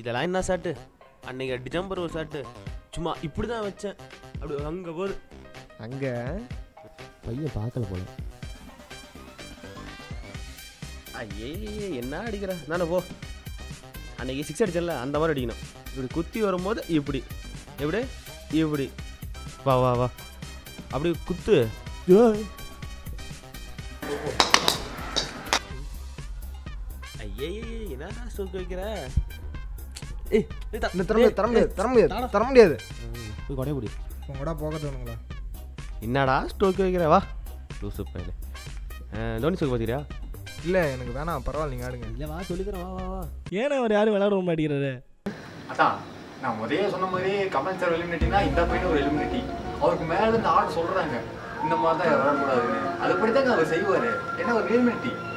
இதெல்லாம் என்ன ஷாட்டு அன்னைக்கு டிசம்பர் ஒரு ஷாட்டு சும்மா இப்படி தான் வச்சேன் அப்படி அங்கே போகுது அங்கே பையன் பார்க்கல போல ஐயே என்ன அடிக்கிற நானே போ அன்னைக்கு சிக்ஸ் அடிச்சல அந்த மாதிரி அடிக்கணும் இப்படி குத்தி வரும்போது இப்படி எப்படி இப்படி வா வா வா அப்படி குத்து ஐயே என்னடா ஸ்டோக் வைக்கிற ஏய் ஏய், த- இந்த தர முடியாது தர முடியாது தர முடியாது தர முடியாது ம், போய் கொடைய பிடி உங்கடா போக தோணுங்களா என்னடா ஸ்டோக் வைக்கிற வா லூசு பையனு தோனி ஸ்டோக் பார்த்தியா இல்லை எனக்கு வேணாம் பரவாயில்ல நீங்கள் ஆடுங்க இல்லை வா சொல்லிக்கிறேன் வா வா வா ஏன்னா அவர் யாரும் விளையாட விட மாட்டேங்கிறாரு அதான் நான் முதல்ல சொன்ன மாதிரி கமல் சார் எலிமினிட்டினா இந்த பையன் ஒரு எலிமினிட்டி அவருக்கு மேல இருந்து ஆட சொல்றாங்க இந்த மாதிரி தான் விளையாடக்கூடாதுன்னு அதுபடி தாங்க அவர் செய்வாரு ஏன்னா ஒரு எலிமினிட்டி